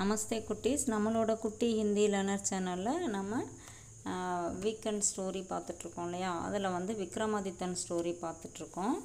நமஸ்தே குட்டீஸ் நம்மளோட குட்டி ஹிந்தி லேர்னர் சேனலில் நம்ம வீக்கெண்ட் ஸ்டோரி பார்த்துட்ருக்கோம் இல்லையா அதில் வந்து விக்ரமாதித்தன் ஸ்டோரி பார்த்துட்ருக்கோம்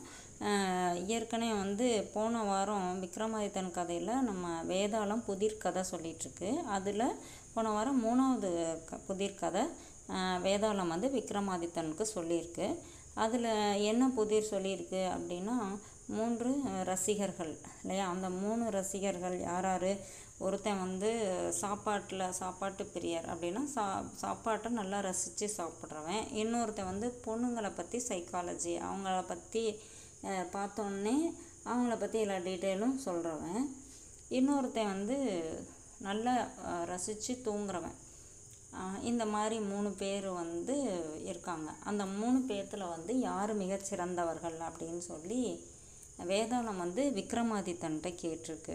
ஏற்கனவே வந்து போன வாரம் விக்ரமாதித்தன் கதையில் நம்ம வேதாளம் புதிர் கதை சொல்லிகிட்ருக்கு அதில் போன வாரம் மூணாவது க புதிர் கதை ஆஹ் வேதாளம் வந்து விக்ரமாதித்தனுக்கு சொல்லியிருக்கு அதில் என்ன புதிர் சொல்லியிருக்கு அப்படின்னா மூன்று ரசிகர்கள் இல்லையா அந்த மூணு ரசிகர்கள் யார் யார் ஒருத்தன் வந்து சாப்பாட்டில் சாப்பாட்டு பிரியர் அப்படின்னா சா சாப்பாட்டை நல்லா ரசித்து சாப்பிட்றவன் இன்னொருத்தன் வந்து பொண்ணுங்களை பற்றி சைக்காலஜி அவங்கள பற்றி பார்த்தோன்னே அவங்கள பற்றி எல்லா டீட்டெயிலும் சொல்கிறவன் இன்னொருத்தன் வந்து நல்லா ரசித்து தூங்குறவன் ஆஹ் இந்த மாதிரி மூணு பேர் வந்து இருக்காங்க அந்த மூணு பேர்த்தில் வந்து யார் மிகச்சிறந்தவர்கள் அப்படின்னு சொல்லி வேதாளம் வந்து விக்ரமாதித்தன்ட்ட கேட்டிருக்கு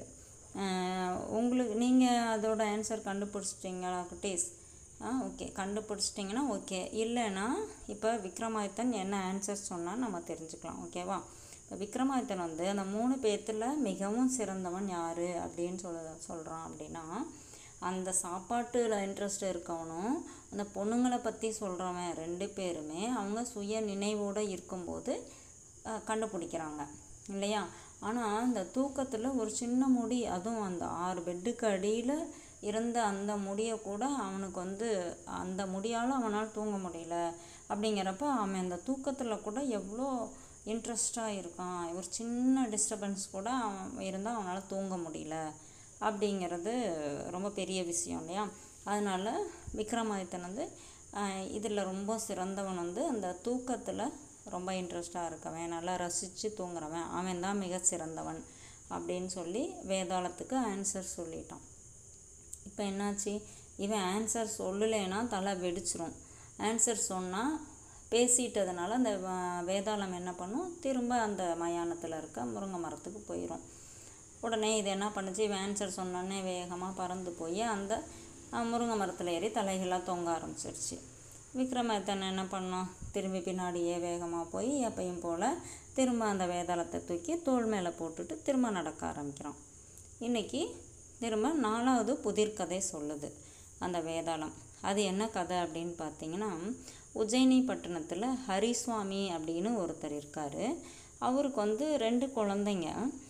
ஆஹ் உங்களுக்கு நீங்கள் அதோட ஆன்சர் கண்டுபிடிச்சிட்டிங்களா குட்டீஸ் ஆ ஓகே கண்டுபிடிச்சிட்டிங்கன்னா ஓகே இல்லைன்னா இப்போ விக்ரமாதித்தன் என்ன ஆன்சர் சொன்னால் நம்ம தெரிஞ்சுக்கலாம் ஓகேவா இப்போ விக்ரமாதித்தன் வந்து அந்த மூணு பேர்த்தில் மிகவும் சிறந்தவன் யார் அப்படின்னு சொல்ல சொல்கிறான் அப்படின்னா அந்த சாப்பாட்டில் இன்ட்ரெஸ்ட் இருக்கவனும் அந்த பொண்ணுங்களை பற்றி சொல்கிறவன் ரெண்டு பேருமே அவங்க சுய நினைவோடு இருக்கும்போது அஹ், கண்டுபிடிக்கிறாங்க இல்லையா ஆனால் அந்த தூக்கத்தில் ஒரு சின்ன முடி அதுவும் அந்த ஆறு பெட்டுக்கு அடியில் இருந்த அந்த முடியை கூட அவனுக்கு வந்து அந்த முடியால் அவனால் தூங்க முடியல அப்படிங்கிறப்ப அவன் அந்த தூக்கத்தில் கூட எவ்வளோ இன்ட்ரெஸ்டாக இருக்கான் ஒரு சின்ன டிஸ்டர்பன்ஸ் கூட அவன் இருந்தால் அவனால் தூங்க முடியல அப்படிங்கிறது ரொம்ப பெரிய விஷயம் இல்லையா அதனால் விக்ரமாதித்தன் வந்து இதில் ரொம்ப சிறந்தவன் வந்து அந்த தூக்கத்தில் ரொம்ப இன்ட்ரெஸ்டாக இருக்கவன் நல்லா ரசித்து தூங்குறவன் அவன் தான் மிக சிறந்தவன் அப்படின்னு சொல்லி வேதாளத்துக்கு ஆன்சர் சொல்லிட்டான் இப்போ என்னாச்சு இவன் ஆன்சர் சொல்லலைன்னா தலை வெடிச்சிரும் ஆன்சர் சொன்னால் பேசிட்டதுனால அந்த வ- வேதாளம் என்ன பண்ணும் திரும்ப அந்த மயானத்தில் இருக்க முருங்கை மரத்துக்கு போயிடும் உடனே இது என்ன பண்ணுச்சு இவன் ஆன்சர் சொன்னோடனே வேகமாக பறந்து போய் அந்த அஹ், முருங்கை மரத்தில் ஏறி தலைகளாக தொங்க ஆரம்பிச்சிருச்சு விக்ரமாதித்தன் என்ன பண்ணோம் திரும்பி பின்னாடியே வேகமாக போய் எப்பயும் போல் திரும்ப அந்த வேதாளத்தை தூக்கி தோள் மேலே போட்டுட்டு திரும்ப நடக்க ஆரம்பிக்கிறான் இன்னைக்கு திரும்ப நாலாவது புதிர் கதை சொல்லுது அந்த வேதாளம் அது என்ன கதை அப்படின்னு பார்த்தீங்கன்னா உஜ்ஜயினி பட்டணத்தில் ஹரிசுவாமி அப்படின்னு ஒருத்தர் இருக்கார் அவருக்கு வந்து ரெண்டு குழந்தைங்க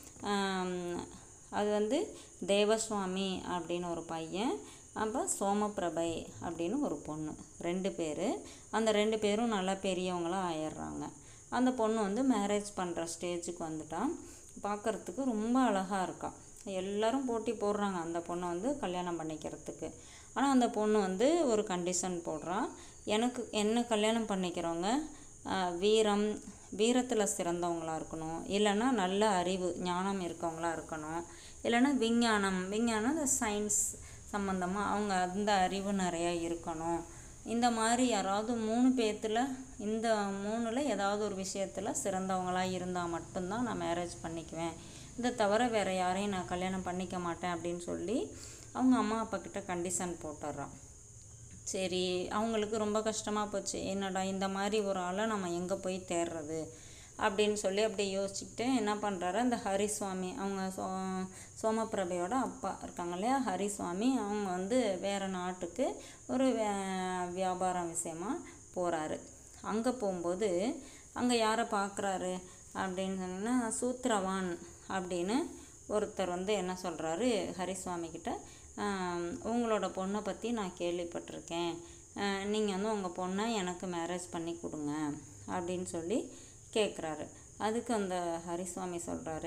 ஆம், அது வந்து தேவசுவாமி அப்படின்னு ஒரு பையன் அப்போ சோமபிரபை அப்படின்னு ஒரு பொண்ணு ரெண்டு பேர் அந்த ரெண்டு பேரும் நல்லா பெரியவங்களாக ஆயிடுறாங்க அந்த பொண்ணு வந்து மேரேஜ் பண்ணுற ஸ்டேஜுக்கு வந்துட்டான் பார்க்கறதுக்கு ரொம்ப அழகாக இருக்கா எல்லாரும் போட்டி போடுறாங்க அந்த பொண்ணை வந்து கல்யாணம் பண்ணிக்கிறதுக்கு ஆனால் அந்த பொண்ணு வந்து ஒரு கண்டிஷன் போடுறான் எனக்கு என்ன கல்யாணம் பண்ணிக்கிறவங்க ஆஹ், வீரம் வீரத்தில் சிறந்தவங்களா இருக்கணும் இல்லைன்னா நல்ல அறிவு ஞானம் இருக்கவங்களா இருக்கணும் இல்லைன்னா விஞ்ஞானம் விஞ்ஞானம் இந்த சயின்ஸ் சம்மந்தமாக அவங்க அந்த அறிவு நிறையா இருக்கணும் இந்த மாதிரி யாராவது மூணு பேர்த்தில் இந்த மூணில் ஏதாவது ஒரு விஷயத்தில் சிறந்தவங்களா இருந்தால் மட்டும்தான் நான் மேரேஜ் பண்ணிக்குவேன் இதை தவிர வேறு யாரையும் நான் கல்யாணம் பண்ணிக்க மாட்டேன் அப்படின்னு சொல்லி அவங்க அம்மா அப்பா கிட்ட கண்டிஷன் போட்டுடுறான் சரி அவங்களுக்கு ரொம்ப கஷ்டமாக போச்சு என்னடா இந்த மாதிரி ஒரு ஆளை நம்ம எங்கே போய் தேடுறது அப்படின்னு சொல்லி அப்படியே யோசிச்சுக்கிட்டு என்ன பண்ணுறாரு அந்த ஹரிசுவாமி அவங்க சோ சோமபிரபையோட அப்பா இருக்காங்க இல்லையா ஹரிசுவாமி அவங்க வந்து வேறு நாட்டுக்கு ஒரு வே- வியாபாரம் விஷயமா போகிறாரு அங்கே போகும்போது அங்கே யாரை பார்க்குறாரு அப்படின்னு சொன்னீங்கன்னா சூத்திரவான் அப்படின்னு ஒருத்தர் வந்து என்ன சொல்கிறாரு ஹரிசுவாமி கிட்ட ஆம், உங்களோட பொண்ணை பற்றி நான் கேள்விப்பட்டிருக்கேன் நீங்கள் வந்து உங்கள் பொண்ணை எனக்கு மேரேஜ் பண்ணி கொடுங்க அப்படின்னு சொல்லி கேட்குறாரு அதுக்கு அந்த ஹரிசுவாமி சொல்கிறாரு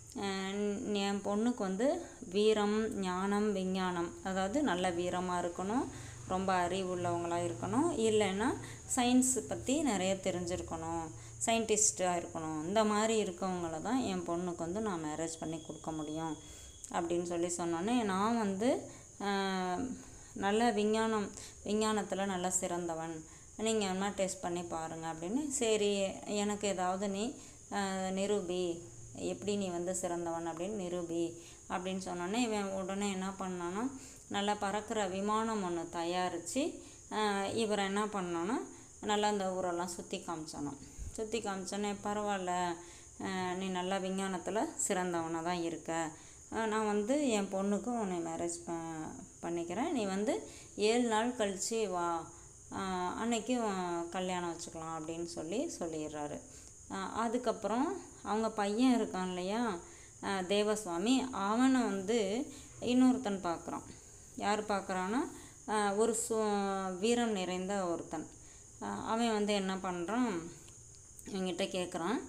என் பொண்ணுக்கு வந்து வீரம் ஞானம் விஞ்ஞானம் அதாவது நல்ல வீரமாக இருக்கணும் ரொம்ப அறிவுள்ளவங்களாக இருக்கணும் இல்லைன்னா சயின்ஸ் பற்றி நிறைய தெரிஞ்சிருக்கணும் சயின்டிஸ்டாக இருக்கணும் இந்த மாதிரி இருக்கவங்கள தான் என் பொண்ணுக்கு வந்து நான் மேரேஜ் பண்ணி கொடுக்க முடியும் அப்படின்னு சொல்லி சொன்னோன்னே நான் வந்து ஆஹ், நல்ல விஞ்ஞானம் விஞ்ஞானத்தில் நல்லா சிறந்தவன் நீங்கள் என்ன டெஸ்ட் பண்ணி பாருங்கள் அப்படின்னு சரி எனக்கு ஏதாவது நீ ஆஹ், நிரூபி எப்படி நீ வந்து சிறந்தவன் அப்படின்னு நிரூபி அப்படின்னு சொன்னோன்னே இவன் உடனே என்ன பண்ணான்னா நல்லா பறக்கிற விமானம் ஒன்று தயாரித்து இவர் என்ன பண்ணான்னா நல்லா அந்த ஊரெல்லாம் சுற்றி காமிச்சானாம் சுற்றி காமிச்சோன்னே பரவாயில்ல ஆஹ் நீ நல்லா விஞ்ஞானத்தில் சிறந்தவனாக தான் இருக்க அஹ் நான் வந்து என் பொண்ணுக்கு உன்னை மேரேஜ் ப பண்ணிக்கிறேன் நீ வந்து ஏழு நாள் கழித்து வா அஹ் அன்னைக்கு உன் கல்யாணம் வச்சுக்கலாம் அப்படின்னு சொல்லி சொல்லிடுறாரு அஹ் அதுக்கப்புறம் அவங்க பையன் இருக்கான் இல்லையா அஹ் தேவசுவாமி அவனை வந்து இன்னொருத்தன் பார்க்குறான் யார் பார்க்குறான்னா ஒரு சு வீரம் நிறைந்த ஒருத்தன் அஹ் அவன் வந்து என்ன பண்ணுறான் இவங்கிட்ட கேட்குறான்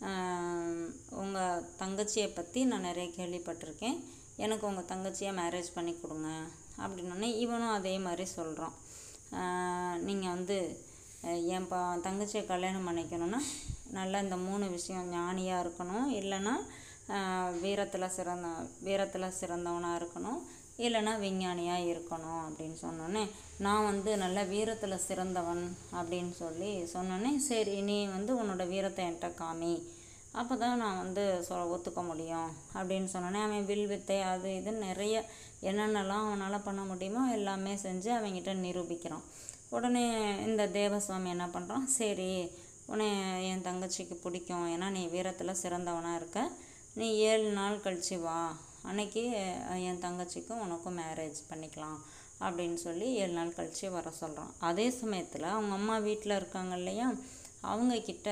உங்கள் தங்கச்சியை பற்றி நான் நிறைய கேள்விப்பட்டிருக்கேன் எனக்கு உங்கள் தங்கச்சியை மேரேஜ் பண்ணி கொடுங்க அப்படின்னோடனே இவனும் அதே மாதிரி சொல்கிறான் நீங்கள் வந்து அஹ் என் பா தங்கச்சியை கல்யாணம் பண்ணிக்கணும்னா நல்லா இந்த மூணு விஷயம் ஞானியாக இருக்கணும் இல்லைன்னா வீரத்தில் சிறந்த வீரத்தில் சிறந்தவனாக இருக்கணும் இல்லைன்னா விஞ்ஞானியாக இருக்கணும் அப்படின்னு சொன்னோன்னே நான் வந்து நல்ல வீரத்தில் சிறந்தவன் அப்படின்னு சொல்லி சொன்னோன்னே சரி நீ வந்து உன்னோட வீரத்தை என்கிட்ட காமி அப்போ தான் நான் வந்து சொ ஒத்துக்க முடியும் அப்படின்னு சொன்னோன்னே அவன் வில் வித்தை அது இதுன்னு நிறைய என்னென்னலாம் அவனால் பண்ண முடியுமோ எல்லாமே செஞ்சு அவங்கிட்ட நிரூபிக்கிறான் உடனே இந்த தேவசுவாமி என்ன பண்ணுறான் சரி உன்னை என் தங்கச்சிக்கு பிடிக்கும் ஏன்னா நீ வீரத்தில் சிறந்தவனாக இருக்க நீ ஏழு நாள் கழிச்சு வா அன்னைக்கு அஹ், என் தங்கச்சிக்கும் உனக்கும் மேரேஜ் பண்ணிக்கலாம் அப்படின்னு சொல்லி ஏழு நாள் கழிச்சு வர சொல்கிறான் அதே சமயத்தில் அவங்க அம்மா வீட்டில் இருக்காங்க இல்லையா அவங்கக்கிட்ட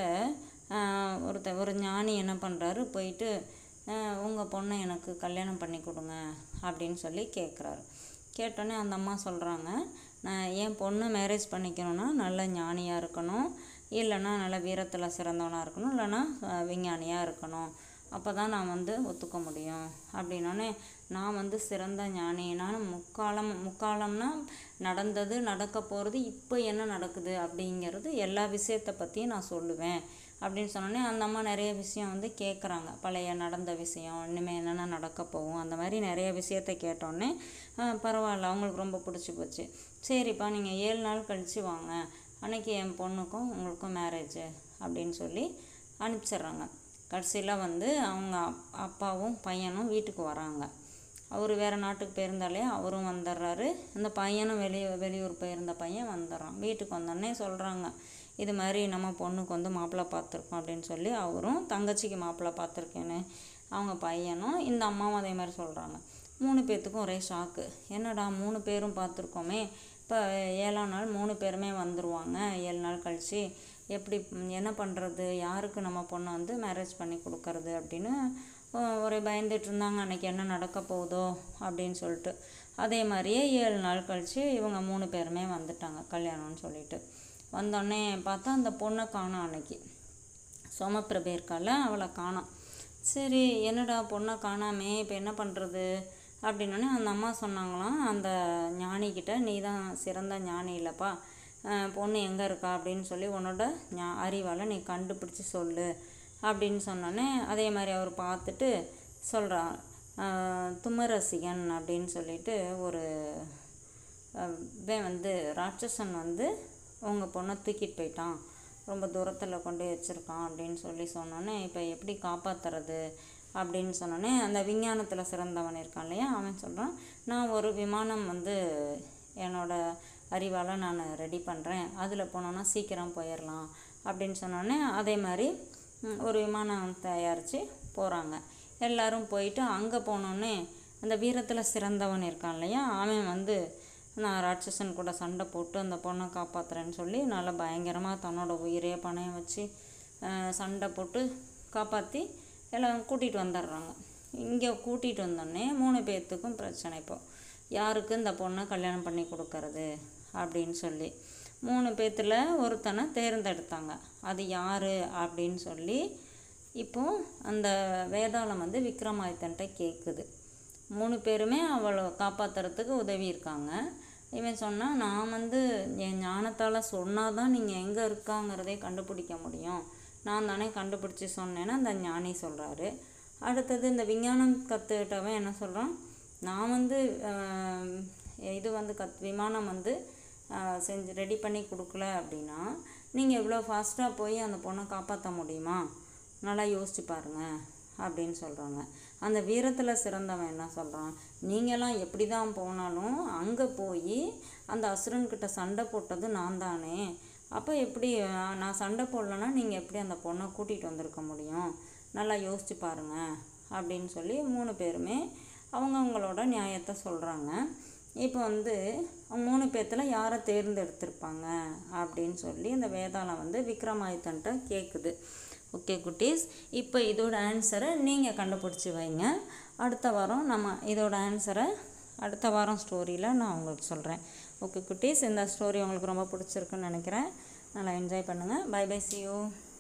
ஒருத்த ஒரு ஞானி என்ன பண்ணுறாரு போயிட்டு உங்கள் பொண்ணை எனக்கு கல்யாணம் பண்ணி கொடுங்க அப்படின்னு சொல்லி கேட்குறாரு கேட்டோன்னே அந்த அம்மா சொல்கிறாங்க நான் என் பொண்ணு மேரேஜ் பண்ணிக்கணும்னா நல்ல ஞானியாக இருக்கணும் இல்லைன்னா நல்ல வீரத்தில் சிறந்தவனாக இருக்கணும் இல்லைன்னா அஹ், விஞ்ஞானியாக இருக்கணும் அப்போ தான் நான் வந்து ஒத்துக்க முடியும் அப்படின்னோடனே நான் வந்து சிறந்த ஞானி நான் முக்காலம் முக்காலம்னா நடந்தது நடக்க போகிறது இப்போ என்ன நடக்குது அப்படிங்கிறது எல்லா விஷயத்தை பற்றியும் நான் சொல்லுவேன் அப்படின்னு சொன்னோடனே அந்த அம்மா நிறைய விஷயம் வந்து கேட்குறாங்க பழைய நடந்த விஷயம் இனிமேல் என்னென்ன நடக்க போகும் அந்த மாதிரி நிறைய விஷயத்த கேட்டோடனே "ஆ, பரவாயில்ல அவங்களுக்கு ரொம்ப பிடிச்சி போச்சு சரிப்பா நீங்கள் ஏழு நாள் கழித்து வாங்க அன்னைக்கு என் பொண்ணுக்கும் உங்களுக்கும் மேரேஜு அப்படின்னு சொல்லி அனுப்பிச்சிடுறாங்க கடைசியில் வந்து அவங்க அப்- அப்பாவும் பையனும் வீட்டுக்கு வராங்க அவர் வேறு நாட்டுக்கு போயிருந்தாலே அவரும் வந்துடுறாரு அந்த பையனும் வெளி வெளியூர் போயிருந்த பையன் வந்துடுறான் வீட்டுக்கு வந்தோடனே சொல்கிறாங்க இது மாதிரி நம்ம பொண்ணுக்கு வந்து மாப்பிள்ளை பார்த்துருக்கோம் அப்படின்னு சொல்லி அவரும் தங்கச்சிக்கு மாப்பிள்ளை பார்த்துருக்கேன்னு அவங்க பையனும் இந்த அம்மாவும் அதே மாதிரி சொல்கிறாங்க மூணு பேர்த்துக்கும் ஒரே ஷாக்கு என்னடா மூணு பேரும் பார்த்துருக்கோமே இப்போ ஏழாம் நாள் மூணு பேருமே வந்துருவாங்க ஏழு நாள் கழிச்சு எப்படி ம், என்ன பண்ணுறது யாருக்கு நம்ம பொண்ணை வந்து மேரேஜ் பண்ணி கொடுக்கறது அப்படின்னு ஒ- ஒரே பயந்துட்டு இருந்தாங்க அன்னைக்கு என்ன நடக்க போகுதோ அப்படின்னு சொல்லிட்டு அதே மாதிரியே ஏழு நாள் கழிச்சு இவங்க மூணு பேருமே வந்துட்டாங்க கல்யாணம்னு சொல்லிட்டு வந்தோடனே பார்த்தா அந்த பொண்ணை காணோம் அன்னைக்கு சோமப்பிரபை இருக்கால அவளை காணோம் சரி என்னடா பொண்ணை காணாமே இப்போ என்ன பண்ணுறது அப்படின்னோடனே அந்த அம்மா சொன்னாங்களாம் அந்த ஞானிக்கிட்ட நீ தான் சிறந்த ஞானி இல்லைப்பா அஹ் பொண்ணு எங்கே இருக்கா அப்படின்னு சொல்லி உன்னோட ஞா அறிவால் நீ கண்டுபிடிச்சி சொல்லு அப்படின்னு சொன்னோன்னே அதே மாதிரி அவர் பார்த்துட்டு சொல்கிறான் தும்மரசிகன் அப்படின்னு சொல்லிட்டு ஒரு அஹ் இவன் வந்து ராட்சசன் வந்து உங்கள் பொண்ணை தூக்கிட்டு போயிட்டான் ரொம்ப தூரத்தில் கொண்டு போய் வச்சுருக்கான் அப்படின்னு சொல்லி சொன்னோன்னே இப்போ எப்படி காப்பாற்றுறது அப்படின்னு சொன்னோன்னே அந்த விஞ்ஞானத்தில் சிறந்தவன் இருக்கான் இல்லையா அவன் சொல்கிறான் நான் ஒரு விமானம் வந்து என்னோட அறிவால் நான் ரெடி பண்ணுறேன் அதில் போனோன்னா சீக்கிரம் போயிடலாம் அப்படின்னு சொன்னோன்னே அதே மாதிரி ம், ஒரு விமானம் தயாரித்து போகிறாங்க எல்லாரும் போயிட்டு அங்கே போனோடனே அந்த வீரத்தில் சிறந்தவன் இருக்கான் இல்லையா அவன் வந்து நான் ராட்சசன் கூட சண்டை போட்டு அந்த பொண்ணை காப்பாத்துறேன்னு சொல்லி நல்லா பயங்கரமாக தன்னோட உயிரையே பணயம் வச்சு அஹ், சண்டை போட்டு காப்பாற்றி எல்லாம் கூட்டிகிட்டு வந்துடுறாங்க இங்கே கூட்டிகிட்டு வந்தோடனே மூணு பேர்த்துக்கும் பிரச்சனை இப்போ யாருக்கு இந்த பொண்ணை கல்யாணம் பண்ணி கொடுக்கறது அப்படின்னு சொல்லி மூணு பேர்த்துல ஒருத்தனை தேர்ந்தெடுத்தாங்க அது யார் அப்படின்னு சொல்லி இப்போ அந்த வேதாளம் வந்து விக்ரமாதித்தன்ட்ட கேட்குது மூணு பேருமே அவளை காப்பாத்துறதுக்கு உதவி இருக்காங்க இவன் சொன்னான் நான் வந்து என் ஞானத்தால் சொன்னால் தான் நீங்கள் எங்கே இருக்காங்கிறதே கண்டுபிடிக்க முடியும் நான் தானே கண்டுபிடிச்சி சொன்னேன்னு அந்த ஞானி சொல்கிறாரு அடுத்தது இந்த விஞ்ஞானம் கற்றுக்கிட்டவன் என்ன சொல்கிறான் நான் வந்து ஆஹ், இது வந்து கத் விமானம் வந்து ஆஹ், செஞ்சு ரெடி பண்ணி கொடுக்கல அப்படின்னா நீங்கள் இவ்வளோ ஃபாஸ்ட்டாக போய் அந்த பொண்ணை காப்பாற்ற முடியுமா நல்லா யோசிச்சு பாருங்க அப்படின்னு சொல்கிறாங்க அந்த வீரத்தில் சிறந்தவன் என்ன சொல்கிறான் நீங்களாம் எப்படி தான் போனாலும் அங்கே போய் அந்த அசுரன்கிட்ட சண்டை போட்டது நான் தானே அப்போ எப்படி அஹ், நான் சண்டை போடலன்னா நீங்கள் எப்படி அந்த பொண்ணை கூட்டிகிட்டு வந்திருக்க முடியும் நல்லா யோசிச்சு பாருங்க அப்படின்னு சொல்லி மூணு பேருமே அவங்கவுங்களோட நியாயத்தை சொல்கிறாங்க இப்போ வந்து அவங்க மூணு பேர்த்தில் யாரை தேர்ந்தெடுத்திருப்பாங்க அப்படின்னு சொல்லி இந்த வேதாளம் வந்து விக்ரமாதித்தன்ட்ட கேட்குது ஓகே குட்டீஸ் இப்போ இதோட ஆன்சரை நீங்கள் கண்டுபிடிச்சி வைங்க அடுத்த வாரம் நம்ம இதோட ஆன்சரை அடுத்த வாரம் ஸ்டோரியில் நான் உங்களுக்கு சொல்கிறேன் ஓகே குட்டீஸ் இந்த ஸ்டோரி உங்களுக்கு ரொம்ப பிடிச்சிருக்குன்னு நினைக்கிறேன் நல்லா என்ஜாய் பண்ணுங்கள் பை பை சி யூ